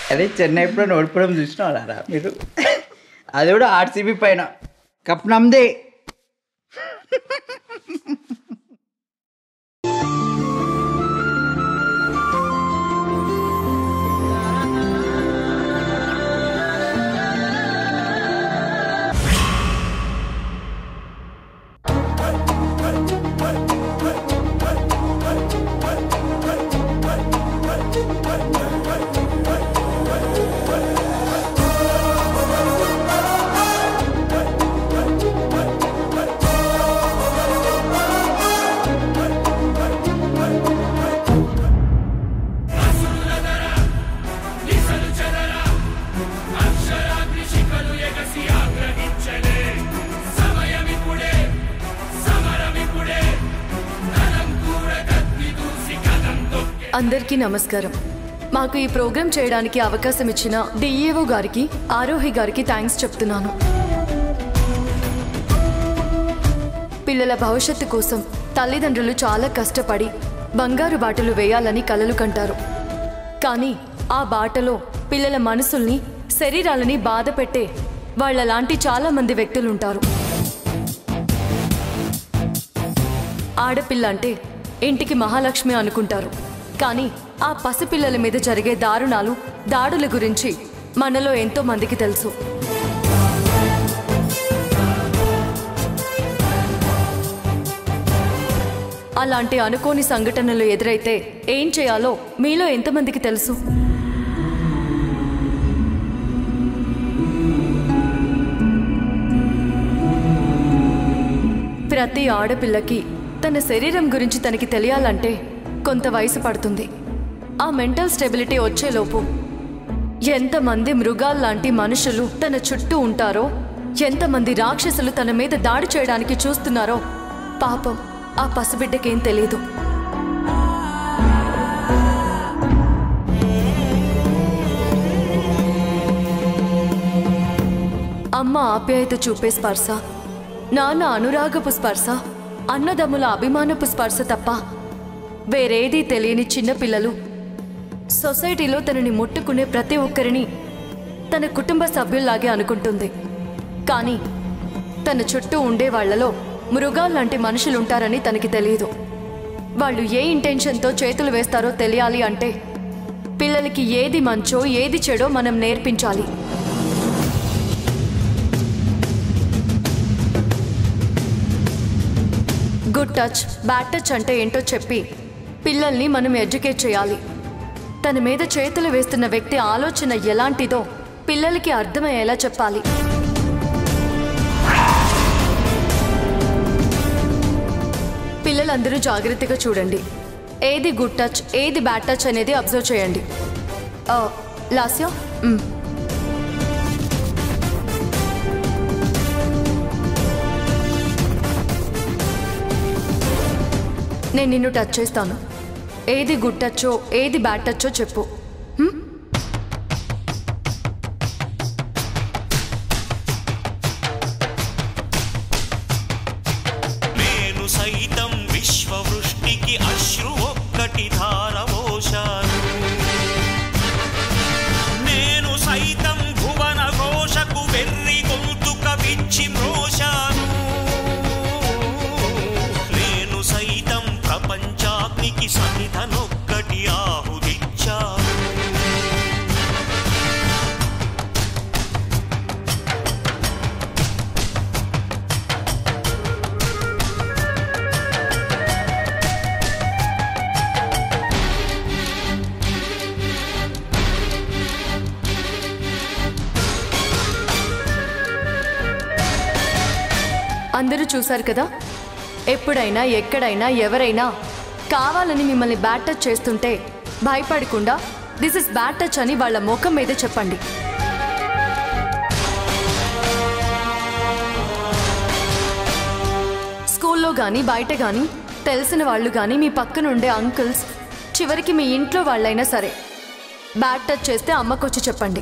అదే చెన్నై ఎప్పుడో ఓడిపోవడం చూసినారా మీరు అది కూడా ఆర్సీబీ పైన కప్ నమ్దే అందరికీ నమస్కారం మాకు ఈ ప్రోగ్రాం చేయడానికి అవకాశం ఇచ్చిన డిఈఓ గారికి ఆరోహి గారికి థ్యాంక్స్ చెప్తున్నాను పిల్లల భవిష్యత్తు కోసం తల్లిదండ్రులు చాలా కష్టపడి బంగారు బాటలు వేయాలని కలలు కంటారు కానీ ఆ బాటలో పిల్లల మనసుల్ని శరీరాలని బాధ పెట్టే వాళ్ళలాంటి చాలా మంది వ్యక్తులుంటారు ఆడపిల్ల అంటే ఇంటికి మహాలక్ష్మి అనుకుంటారు కానీ ఆ పసిపిల్లల మీద జరిగే దారుణాలు దాడుల గురించి మనలో ఎంతో మందికి తెలుసు అలాంటి అనుకోని సంఘటనలు ఎదురైతే ఏం చేయాలో మీలో ఎంతమందికి తెలుసు ప్రతి ఆడపిల్లకి తన శరీరం గురించి తనకి తెలియాలంటే కొంత వయసు పడుతుంది ఆ మెంటల్ స్టెబిలిటీ వచ్చేలోపు ఎంతమంది మృగాల్లాంటి మనుషులు తన చుట్టూ ఉంటారో ఎంతమంది రాక్షసులు తన మీద దాడి చేయడానికి చూస్తున్నారో పాపం ఆ పసిబిడ్డకేం తెలియదు అమ్మ ఆప్యాయత చూపే స్పర్శ నాన్న అనురాగపు స్పర్శ అన్నదమ్ముల అభిమానపు స్పర్శ తప్ప వేరేదీ తెలియని చిన్నపిల్లలు సొసైటీలో తనని ముట్టుకునే ప్రతి ఒక్కరిని తన కుటుంబ సభ్యుల్లాగే అనుకుంటుంది కానీ తన చుట్టూ ఉండే వాళ్ళలో మృగాల్లాంటి మనుషులుంటారని తనకి తెలియదు వాళ్ళు ఏ ఇంటెన్షన్తో చేతులు వేస్తారో తెలియాలి అంటే పిల్లలకి ఏది మంచో ఏది చెడో మనం నేర్పించాలి గుడ్ టచ్ బ్యాడ్ టచ్ అంటే ఏంటో చెప్పి పిల్లల్ని మనం ఎడ్యుకేట్ చేయాలి తన మీద చేతులు వేస్తున్న వ్యక్తి ఆలోచన ఎలాంటిదో పిల్లలకి అర్థమయ్యేలా చెప్పాలి పిల్లలందరూ జాగ్రత్తగా చూడండి ఏది గుడ్ టచ్ ఏది బ్యాడ్ టచ్ అనేది అబ్జర్వ్ చేయండి ఆ, లాస్య మ్. నేను నిన్ను టచ్ చేస్తాను ఏది గుడ్ టచ్చో ఏది బ్యాడ్ టచ్చో చెప్పు హ్మ్? నేను సైతం విశ్వవృష్టికి అశ్రు ఒక్కటి ధారవోశాను నేను సైతం భువన ఘోషకు వెర్రి గొంతుక విచ్చి మ్రోశాను నేను సైతం ప్రపంచాగ్నికి సమిధనొక్కటి ఆహుదిచ్చాను అందరూ చూశారు కదా ఎప్పుడైనా ఎక్కడైనా ఎవరైనా కావాలని మిమ్మల్ని బ్యాడ్ టచ్ చేస్తుంటే భయపడకుండా దిస్ ఇస్ బ్యాడ్ టచ్ అని వాళ్ళ ముఖం మీద చెప్పండి స్కూల్లో కానీ బయట కానీ తెలిసిన వాళ్ళు కానీ మీ పక్కన ఉండే అంకుల్స్ చివరికి మీ ఇంట్లో వాళ్ళైనా సరే బ్యాడ్ టచ్ చేస్తే అమ్మకొచ్చి చెప్పండి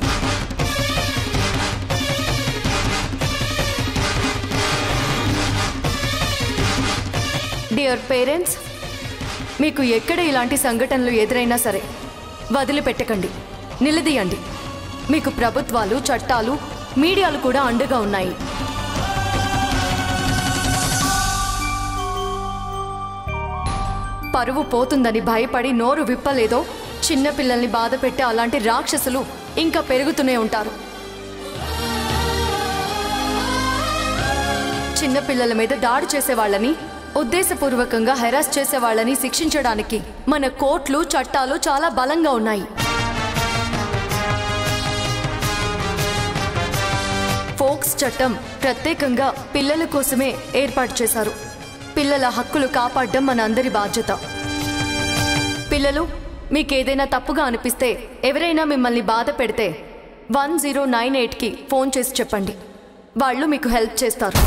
డియర్ పేరెంట్స్ మీకు ఎక్కడ ఇలాంటి సంఘటనలు ఎదురైనా సరే వదిలిపెట్టకండి నిలదీయండి మీకు ప్రభుత్వాలు చట్టాలు మీడియాలు కూడా అండగా ఉన్నాయి పరువు పోతుందని భయపడి నోరు విప్పలేదో చిన్నపిల్లల్ని బాధ పెట్టే అలాంటి రాక్షసులు ఇంకా పెరుగుతూనే ఉంటారు చిన్నపిల్లల మీద దాడి చేసే వాళ్ళని ఉద్దేశపూర్వకంగా హెరాస్ చేసే వాళ్ళని శిక్షించడానికి మన కోర్టులు చట్టాలు చాలా బలంగా ఉన్నాయి ఫోక్స్ చట్టం ప్రత్యేకంగా పిల్లల కోసమే ఏర్పాటు చేశారు పిల్లల హక్కులు కాపాడడం మన అందరి బాధ్యత పిల్లలు మీకేదైనా తప్పుగా అనిపిస్తే ఎవరైనా మిమ్మల్ని బాధ పెడితే వన్ జీరో నైన్ ఎయిట్కి ఫోన్ చేసి చెప్పండి వాళ్ళు మీకు హెల్ప్ చేస్తారు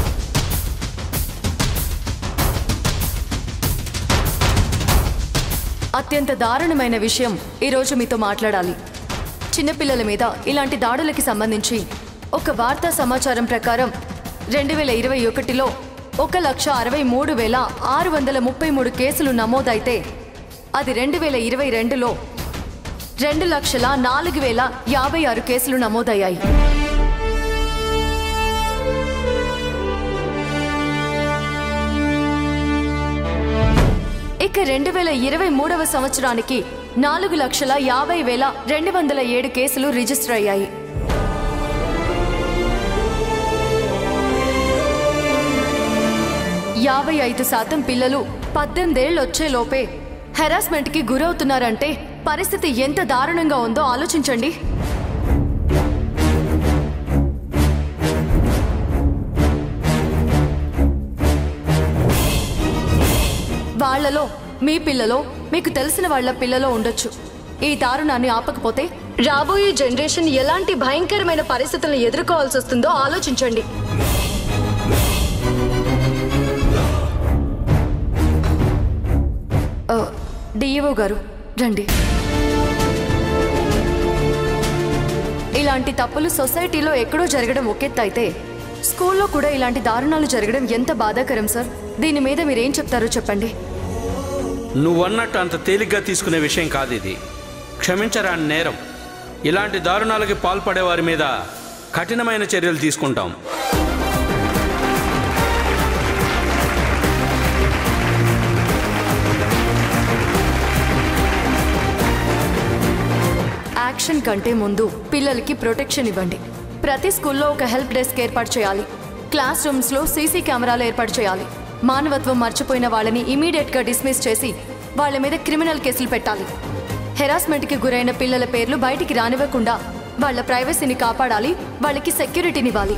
అత్యంత దారుణమైన విషయం ఈరోజు మీతో మాట్లాడాలి చిన్నపిల్లల మీద ఇలాంటి దాడులకి సంబంధించి ఒక వార్తా సమాచారం ప్రకారం రెండు వేల ఇరవై ఒకటిలో ఒక లక్ష అరవై మూడు వేల ఆరు వందల ముప్పై మూడు కేసులు నమోదైతే అది రెండు వేల ఇరవై రెండులో రెండు లక్షల నాలుగు వేల యాభై ఆరు కేసులు నమోదయ్యాయి ఇక రెండు వేల ఇరవై మూడవ సంవత్సరానికి నాలుగు లక్షల యాభై వేల రెండు వందల ఏడు కేసులు రిజిస్టర్ అయ్యాయి యాభై ఐదు శాతం పిల్లలు పద్దెనిమిదేళ్ళు వచ్చేలోపే హెరాస్మెంట్కి గురవుతున్నారంటే పరిస్థితి ఎంత దారుణంగా ఉందో ఆలోచించండి వాళ్ళలో మీ పిల్లలో మీకు తెలిసిన వాళ్ళ పిల్లలో ఉండొచ్చు ఈ దారుణాన్ని ఆపకపోతే రాబోయే జనరేషన్ ఎలాంటి భయంకరమైన పరిస్థితులను ఎదుర్కోవాల్సి వస్తుందో ఆలోచించండి డిఈఓ గారు రండి ఇలాంటి తప్పులు సొసైటీలో ఎక్కడో జరగడం ఒకెత్త అయితే స్కూల్లో కూడా ఇలాంటి దారుణాలు జరగడం ఎంత బాధాకరం సార్ దీని మీద మీరేం చెప్తారో చెప్పండి నువ్వన్నట్టు అంత తేలిగ్గా తీసుకునే విషయం కాదు ఇది క్షమించరాని నేరం ఇలాంటి దారుణాలకి పాల్పడే వారి మీద కఠినమైన చర్యలు తీసుకుంటాం యాక్షన్ కంటే ముందు పిల్లలకి ప్రొటెక్షన్ ఇవ్వండి ప్రతి స్కూల్లో ఒక హెల్ప్ డెస్క్ ఏర్పాటు చేయాలి క్లాస్ రూమ్స్లో సీసీ కెమెరాలు ఏర్పాటు చేయాలి మానవత్వం మర్చిపోయిన వాళ్ళని ఇమీడియట్గా డిస్మిస్ చేసి వాళ్ళ మీద క్రిమినల్ కేసులు పెట్టాలి హెరాస్మెంట్కి గురైన పిల్లల పేర్లు బయటికి రానివ్వకుండా వాళ్ళ ప్రైవసీని కాపాడాలి వాళ్ళకి సెక్యూరిటీని ఇవ్వాలి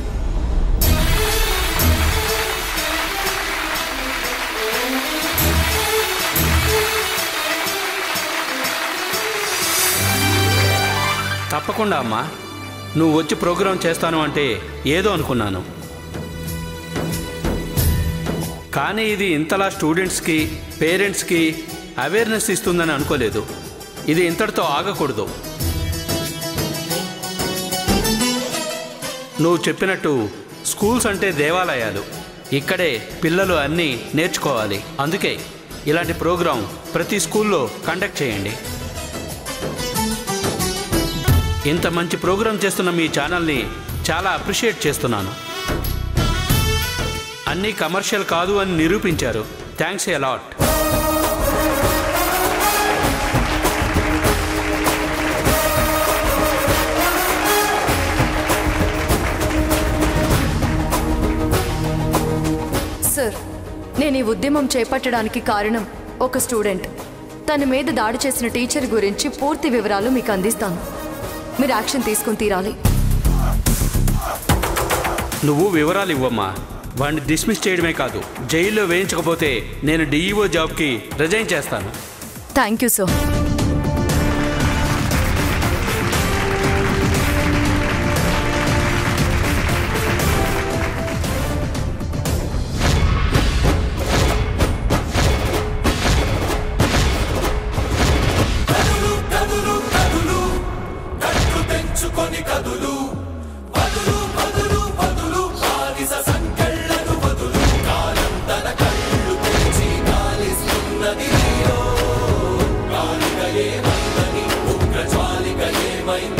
తప్పకుండా అమ్మా నువ్వు వచ్చి ప్రోగ్రాం చేస్తాను అంటే ఏదో అనుకున్నాను కానీ ఇది ఇంతలా స్టూడెంట్స్కి పేరెంట్స్కి అవేర్నెస్ ఇస్తుందని అనుకోలేదు ఇది ఇంతటితో ఆగకూడదు నువ్వు చెప్పినట్టు స్కూల్స్ అంటే దేవాలయాలు ఇక్కడే పిల్లలు అన్నీ నేర్చుకోవాలి అందుకే ఇలాంటి ప్రోగ్రాం ప్రతి స్కూల్లో కండక్ట్ చేయండి ఇంత మంచి ప్రోగ్రాం చేస్తున్న మీ ఛానల్ని చాలా అప్రిషియేట్ చేస్తున్నాను అన్నీ కమర్షియల్ కాదు అని నిరూపించారు థ్యాంక్స్ ఏ లాట్ సార్ నేను ఈ ఉద్యమం చేపట్టడానికి కారణం ఒక స్టూడెంట్ తన మీద దాడి చేసిన టీచర్ గురించి పూర్తి వివరాలు మీకు అందిస్తాను మీరు యాక్షన్ తీసుకుని తీరాలి నువ్వు వివరాలు ఇవ్వమ్మా వాడిని డిస్మిస్ చేయడమే కాదు జైల్లో వేయించకపోతే నేను డిఈఓ జాబ్కి రిజైన్ చేస్తాను థ్యాంక్ యూ సార్ ఉగ్రజ్వాలిక ఏమైంది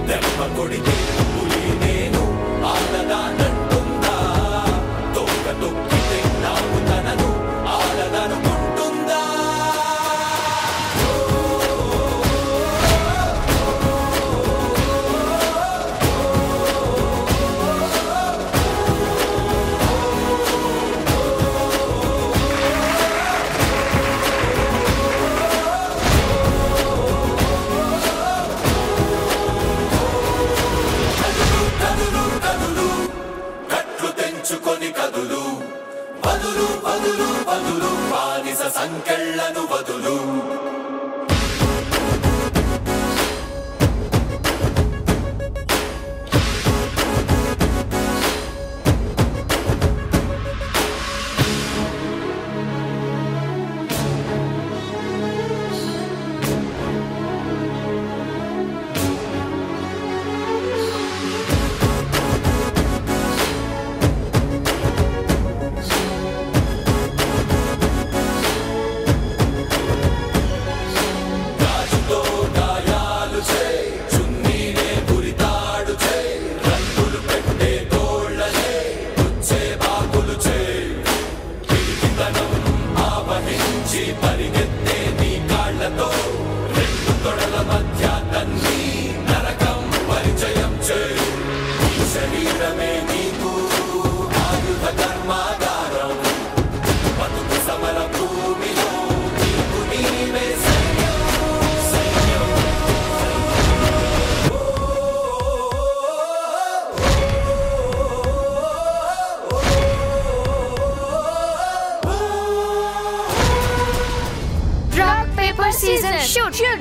రాక్ పేపర్ సీజన్ షూట్ షూట్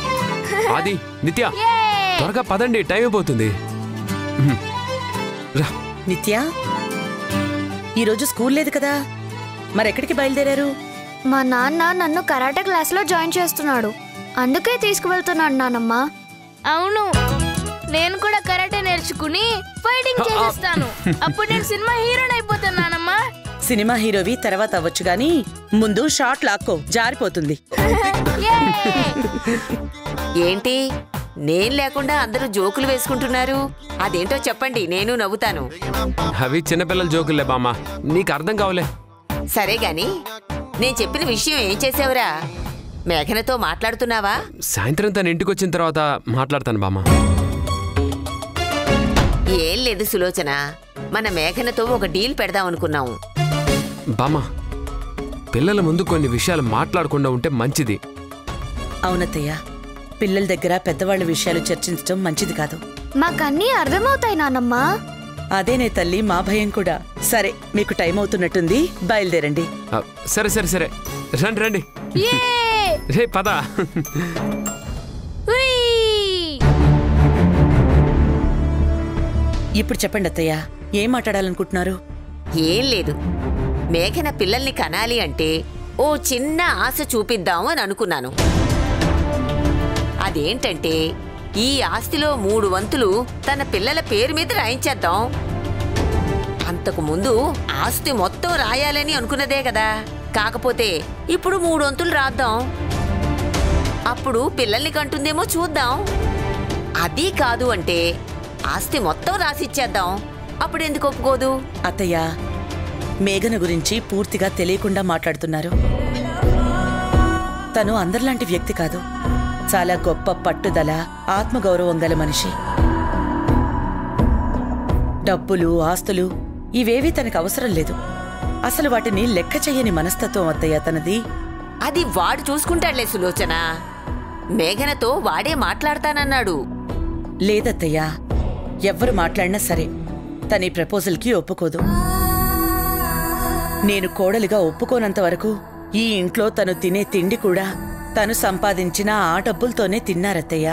ఆది నిత్య త్వరగా పదండి టైం అయిపోతుంది రా నిత్య ఈరోజు స్కూల్ లేదు కదా మరెక్కడికి బయలుదేరారు మా నాన్న నన్ను కరాటే క్లాస్ లో జాయిన్ చేస్తున్నాడు అందుకే తీసుకువెళ్తున్నాడు నానమ్మ అవును నేను కూడా కరాటే నేర్చుకుని ఫైటింగ్ చేసేస్తాను అప్పుడు నేను సినిమా హీరోని అయిపోతాను నానమ్మ సినిమా హీరోవి తర్వాత అవ్వచ్చు గాని ముందు షార్ట్ లాక్కో జారిపోతుంది ఏంటి నేను లేకుండా అందరూ జోకులు వేసుకుంటున్నారు అదేంటో చెప్పండి నేను నవ్వుతాను అవి చిన్నపిల్లల జోకులే బామ్మ నీకు అర్థం కావలే సరే గాని నేను చెప్పిన విషయం ఏం చేసావురా మేఘనతో మాట్లాడుతున్నావా సాయంత్రం తన ఇంటికి వచ్చిన తర్వాత మాట్లాడతాను బామ్మ ఏం లేదు సులోచన మన మేఘనతో ఒక డీల్ పెడదాం అనుకున్నాం బామ్మ పిల్లల ముందు కొన్ని విషయాలు మాట్లాడకుండా ఉంటే మంచిది అవునత్తయ్య పిల్లల దగ్గర పెద్దవాళ్ళ విషయాలు చర్చించడం మంచిది కాదు మాకన్నీ అర్థమవుతాయి నానమ్మ అదేనే తల్లి మా భయం కూడా సరే మీకు టైం అవుతున్నట్టుంది బయలుదేరండి ఆ, సరే సరే సరే రండి రండి యే! రే పద హుయ్! ఇప్పుడు చెప్పండి అత్తయ్య ఏం మాట్లాడాలనుకుంటున్నారు ఏం లేదు మేఘన పిల్లల్ని కనాలి అంటే ఓ చిన్న ఆశ చూపిద్దాం అని అనుకున్నాను అదేంటంటే ఈ ఆస్తిలో మూడు వంతులు తన పిల్లల పేరు మీద రాయించేద్దాం అంతకు ముందు ఆస్తి మొత్తం రాయాలని అనుకున్నదే కదా కాకపోతే ఇప్పుడు మూడు వంతులు రాద్దాం అప్పుడు పిల్లల్ని కంటుందేమో చూద్దాం అది కాదు అంటే ఆస్తి మొత్తం రాసిచ్చేద్దాం అప్పుడు ఎందుకు ఒప్పుకోదు అత్తయ్య మేఘన గురించి పూర్తిగా తెలియకుండా మాట్లాడుతున్నారు తను అందరిలాంటి వ్యక్తి కాదు చాలా గొప్ప పట్టుదల ఆత్మగౌరవం గల మనిషి డబ్బులు ఆస్తులు ఇవేవీ తనకు అవసరం లేదు అసలు వాటిని లెక్క చెయ్యని మనస్తత్వం అత్తయ్య తనది అది వాడు చూసుకుంటాడులే సులోచన మేఘనతో వాడే మాట్లాడతానన్నాడు లేదత్తయ్యా ఎవ్వరు మాట్లాడినా సరే తన ఈ ప్రపోజల్కి ఒప్పుకోదు నేను కోడలిగా ఒప్పుకోనంత వరకు ఈ ఇంట్లో తను తినే తిండి కూడా తను సంపాదించిన ఆ డబ్బులతోనే తిన్నారత్తయ్యా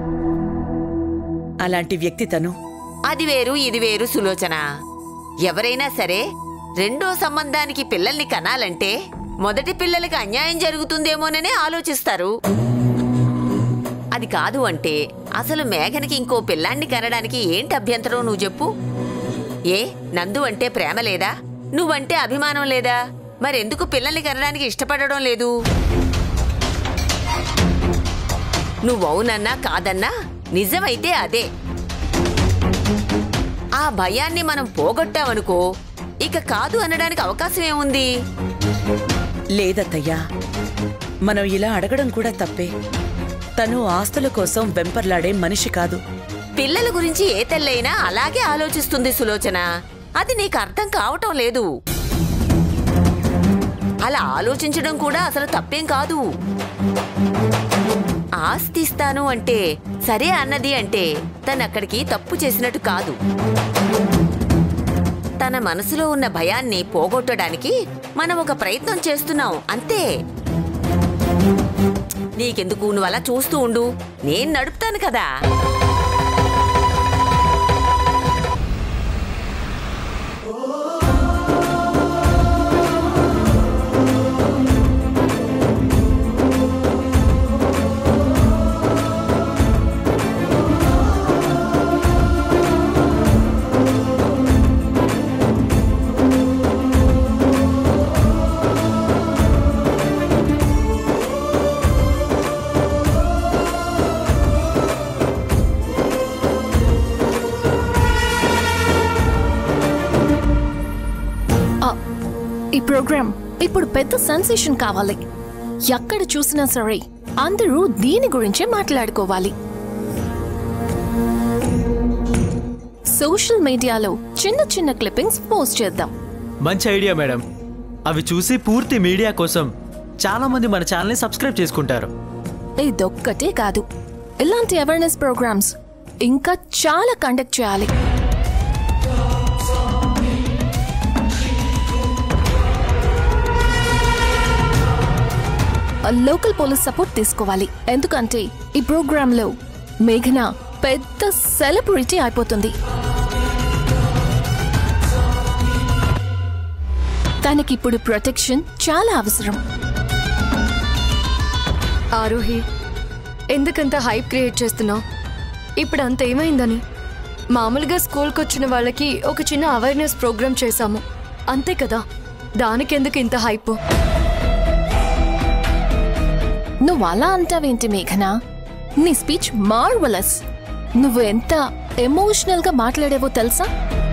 అలాంటి వ్యక్తి తను అది వేరు ఇది వేరు సులోచన ఎవరైనా సరే రెండో సంబంధానికి పిల్లల్ని కనాలంటే మొదటి పిల్లలకి అన్యాయం జరుగుతుందేమోననే ఆలోచిస్తారు అది కాదు అంటే అసలు మేఘనకి ఇంకో పిల్లాన్ని కనడానికి ఏంటి అభ్యంతరం నువ్వు చెప్పు ఏ నందు అంటే ప్రేమ లేదా నువ్వంటే అభిమానం లేదా మరెందుకు పిల్లల్ని కనడానికి ఇష్టపడడం లేదు నువ్వవునన్నా కాదన్నా నిజమైతే అదే ఆ భయాన్ని మనం పోగొట్టామనుకో ఇక కాదు అనడానికి అవకాశం ఏముంది లేదత్తయ్యా మనం ఇలా అడగడం కూడా తప్పే తను ఆస్తుల కోసం వెంపర్లాడే మనిషి కాదు పిల్లల గురించి ఏ తెల్లైనా అలాగే ఆలోచిస్తుంది సులోచన అది నీకు అర్థం కావటం లేదు అలా ఆలోచించడం కూడా అసలు తప్పేం కాదు ఆస్తి ఇస్తాను అంటే సరే అన్నది అంటే తను అక్కడికి తప్పు చేసినట్టు కాదు తన మనసులో ఉన్న భయాన్ని పోగొట్టడానికి మనం ఒక ప్రయత్నం చేస్తున్నాం అంతే నీకెందుకు నువ్వు అలా చూస్తూ ఉండు నేను నడుపుతాను కదా ఆ, ఈ ప్రోగ్రామ్ ఇప్పుడు పెద్ద సెన్సేషన్ కావాలి ఎక్కడ చూసినా సరే అందరూ దీని గురించే మాట్లాడుకోవాలి సోషల్ మీడియాలో చిన్న చిన్న క్లిప్పింగ్స్ పోస్ట్ చేద్దాం మంచి ఐడియా మేడం అవి చూసి పూర్తి మీడియా కోసం చాలా మంది మన ఛానల్ని సబ్స్క్రైబ్ చేసుకుంటారు ఇదొక్కటే కాదు ఇలాంటి అవేర్నెస్ ప్రోగ్రామ్స్ ఇంకా చాలా కండక్ట్ చేయాలి లోకల్ పోలీస్ సపోర్ట్ తీసుకోవాలి ఎందుకంటే ఈ ప్రోగ్రామ్ లో మేఘన పెద్ద సెలబ్రిటీ అయిపోతుంది తనకిప్పుడు ప్రొటెక్షన్ చాలా అవసరం ఆరోహి ఎందుకంత హైప్ క్రియేట్ చేస్తున్నావు ఇప్పుడు అంత ఏమైందని మామూలుగా స్కూల్కి వచ్చిన వాళ్ళకి ఒక చిన్న అవేర్నెస్ ప్రోగ్రామ్ చేశాము అంతే కదా దానికెందుకు ఇంత హైప్ నువ్వు అలా అంటావేంటి మేఘనా నీ స్పీచ్ మార్వలస్ నువ్వు ఎంత ఎమోషనల్ గా మాట్లాడేవో తెలుసా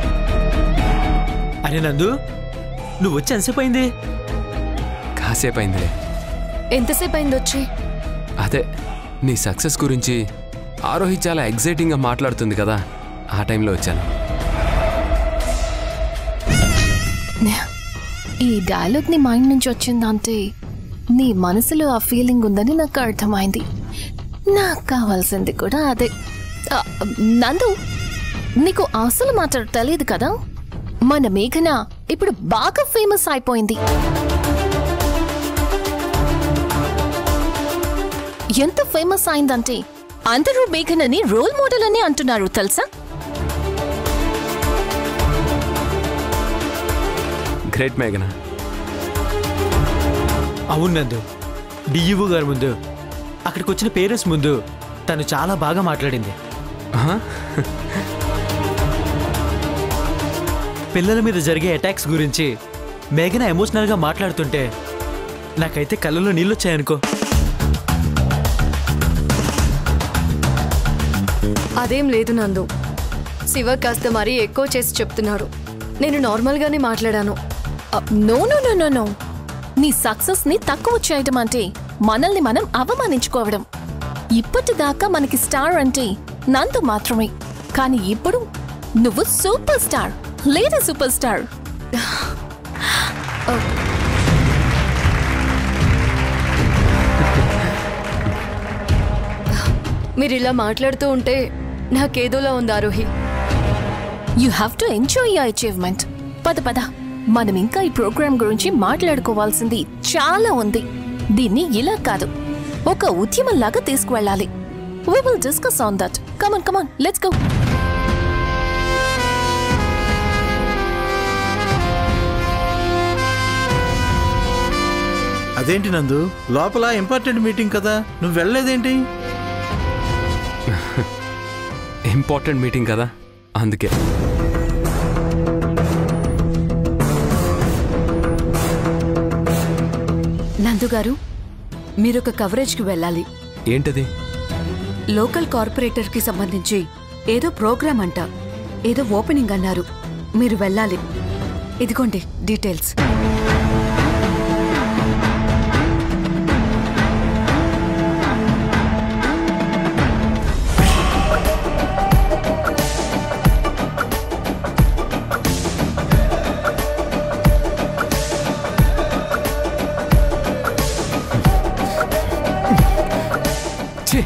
అరే నందు నువ్వు వచ్చి ఎంతసేపు అయింది కాసేపు అయిందిలే ఎంతసేపు అయింది వచ్చి అదే నీ సక్సెస్ గురించి ఆరోహి చాలా ఎగ్జైటింగ్గా మాట్లాడుతుంది కదా ఆ టైంలో వచ్చాను ఈ డైలాగ్ నీ మైండ్ నుంచి వచ్చిందంటే నీ మనసులో ఆ ఫీలింగ్ ఉందని నాకు అర్థమైంది నాకు కావాల్సింది కూడా అదే ఆ, నందు నీకు అసలు మాట తెలియదు కదా మన మేఘన ఇప్పుడు బాగా ఫేమస్ అయిపోయింది ఎంత ఫేమస్ అయిందంటే అందరూ మేఘనని రోల్ మోడల్ అని అంటున్నారు తెలుసా గ్రేట్ మేఘన అవును నందు డిఈఓ గారి ముందు అక్కడికి వచ్చిన పేరెంట్స్ ముందు తను చాలా బాగా మాట్లాడింది పిల్లల మీద జరిగే అటాక్స్ గురించి మేఘన ఎమోషనల్గా మాట్లాడుతుంటే నాకైతే కళ్ళలో నీళ్ళు వచ్చాయనుకో అదేం లేదు నందు శివ కాస్త మరీ ఎక్కువ చేసి చెప్తున్నారు నేను నార్మల్గానే మాట్లాడాను no no no no no నీ సక్సెస్ ని తక్కువ చేయడం అంటే మనల్ని మనం అవమానించుకోవడం ఇప్పటిదాకా మనకి స్టార్ అంటే నందు మాత్రమే కానీ ఇప్పుడు నువ్వు సూపర్ స్టార్ లేదా సూపర్ స్టార్ మీరు ఇలా మాట్లాడుతూ ఉంటే నాకేదోలా ఉంది Arohi you have to enjoy your achievement పద పద మనం ఇంకా ఈ ప్రోగ్రామ్ గురించి మాట్లాడుకోవాల్సింది చాలా ఉంది దీన్ని ఇలా కాదు ఒక ఉద్యమంలాగా తీసుకువెళ్ళాలి we will discuss on that come on come on let's go అదేంటి నందు లోపల ఇంపార్టెంట్ మీటింగ్ కదా నువ్వు వెళ్ళలేదేంటి ఇంపార్టెంట్ మీటింగ్ కదా అందుకే నందు గారు మీరొక కవరేజ్కి వెళ్ళాలి ఏంటది లోకల్ కార్పొరేటర్కి సంబంధించి ఏదో ప్రోగ్రామ్ అంట ఏదో ఓపెనింగ్ అన్నారు మీరు వెళ్ళాలి ఇదిగోండి డీటెయిల్స్ ఛీ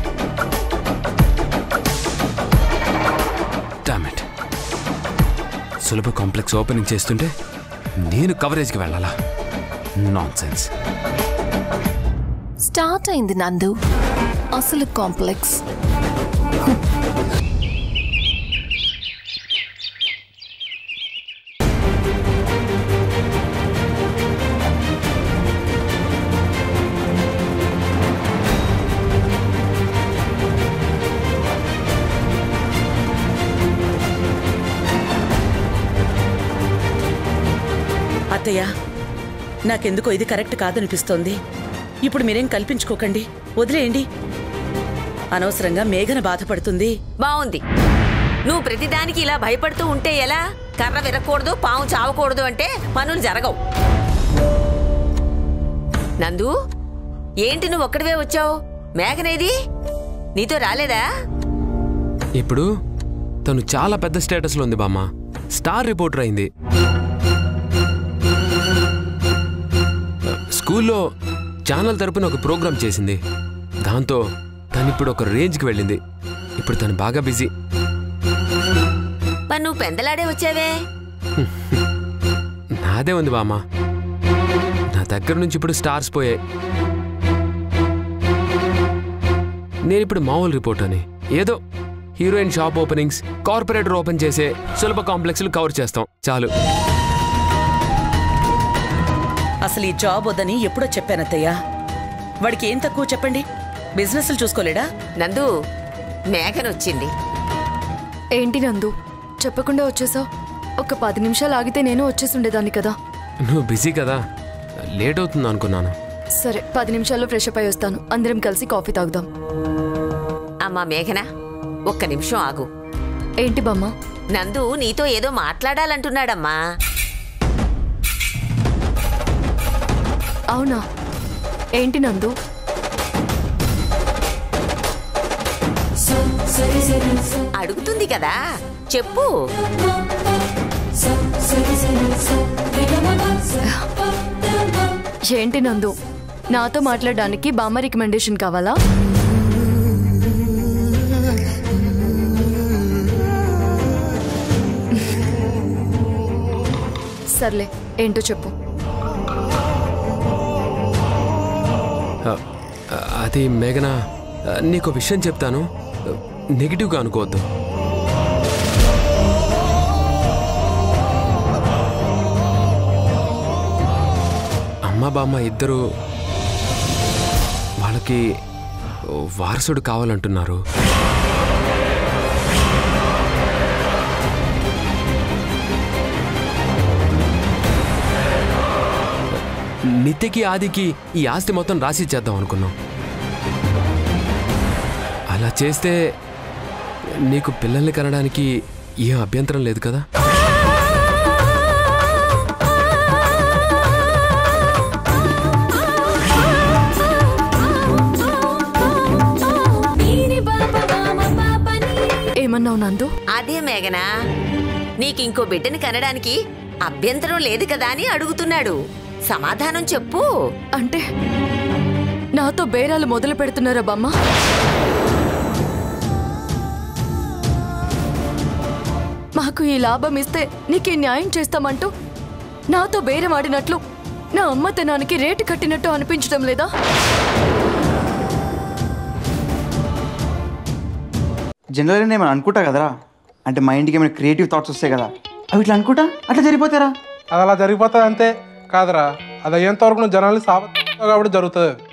డామిట్ సులభ కాంప్లెక్స్ ఓపెనింగ్ చేస్తుంటే నేను కవరేజ్కి వెళ్ళాలా నాన్ సెన్స్ స్టార్ట్ అయింది నందు అసలు కాంప్లెక్స్ అత్తయ్య నాకెందుకో ఇది కరెక్ట్ కాదనిపిస్తోంది ఇప్పుడు మీరేం కల్పించుకోకండి వదిలేయండి అనవసరంగా మేఘన బాధపడుతుంది బావుంది నువ్వు ప్రతిదానికి ఇలా భయపడుతూ ఉంటే ఎలా కర్ర విరగకూడదు పాము చావకూడదు అంటే పనులు జరగవు నందు ఏంటి నువ్వు ఒక్కడివే వచ్చావు మేఘనేది నీతో రాలేదా ఇప్పుడు తను చాలా పెద్ద స్టేటస్లో ఉంది బామ్మ స్టార్ రిపోర్టర్ అయింది స్కూల్లో ఛానల్ తరపున ఒక ప్రోగ్రామ్ చేసింది దాంతో తను ఇప్పుడు ఒక రేంజ్కి వెళ్ళింది ఇప్పుడు తను బాగా బిజీ మరి నువ్వు పెందలాడే వచ్చావే నాదే ఉంది బామ్మ నా దగ్గర నుంచి ఇప్పుడు స్టార్స్ పోయాయి నేను ఇప్పుడు మామూలు రిపోర్ట్ అని ఏదో heroine shop openings corporator open చేసే సులభ కాంప్లెక్స్లు కవర్ చేస్తాం చాలు అసలు ఈ జాబ్ వద్దని ఎప్పుడో చెప్పానత్తయ్య వాడికి ఏం తక్కువ చెప్పండి బిజినెస్లు చూసుకోలేడా నందు మేఘన వచ్చింది ఏంటి నందు చెప్పకుండా వచ్చేసావు ఒక పది నిమిషాలు ఆగితే నేను వచ్చేసి ఉండేదాన్ని కదా నువ్వు బిజీ కదా లేట్ అవుతుంది అనుకున్నాను సరే పది నిమిషాల్లో ఫ్రెష్ అప్ అయి వస్తాను అందరం కలిసి కాఫీ తాగుదాం అమ్మా మేఘన ఒక్క నిమిషం ఆగు ఏంటి బామ్మ నందు నీతో ఏదో మాట్లాడాలంటున్నాడమ్మా అవునా ఏంటి నందు అడుగుతుంది కదా చెప్పు ఏంటి నందు నాతో మాట్లాడడానికి బామ్మ రికమెండేషన్ కావాలా సర్లే ఏంటో చెప్పు ఆ, ఆ, అది మేఘన ఆ, నీకు విషయం చెప్తాను నెగిటివ్గా అనుకోవద్దు అమ్మ బామ్మ ఇద్దరు వాళ్ళకి వారసుడు కావాలంటున్నారు నిత్యకి ఆదికి ఈ ఆస్తి మొత్తం రాసి ఇచ్చేద్దాం అనుకున్నాం అలా చేస్తే నీకు పిల్లల్ని కనడానికి ఏం అభ్యంతరం లేదు కదా ఏమన్నావు నందు అదే మేఘనా నీకు ఇంకో బిడ్డని కనడానికి అభ్యంతరం లేదు కదా అని అడుగుతున్నాడు సమాధానం చెప్పు అంటే నాతో బేరాలు మొదలు పెడుతున్నారా బామ్మ మాకు ఈ లాభం ఇస్తే నీకు ఈ న్యాయం చేస్తామంటూ నాతో బేరం ఆడినట్లు నా అమ్మతనానికి రేటు కట్టినట్టు అనిపించడం లేదా జనరల్గా నేను అనుకుంటా కదరా అంటే మైండ్కి ఏమైనా క్రియేటివ్ థాట్స్ వస్తాయి కదా అవి ఇట్లా అనుకుంటా అట్లా జరిగిపోతారా అది అలా జరిగిపోతుంది అంతే కాదురా అది అయ్యేంత వరకు నువ్వు జనాల్ని సాబ కాబట్టి జరుగుతుంది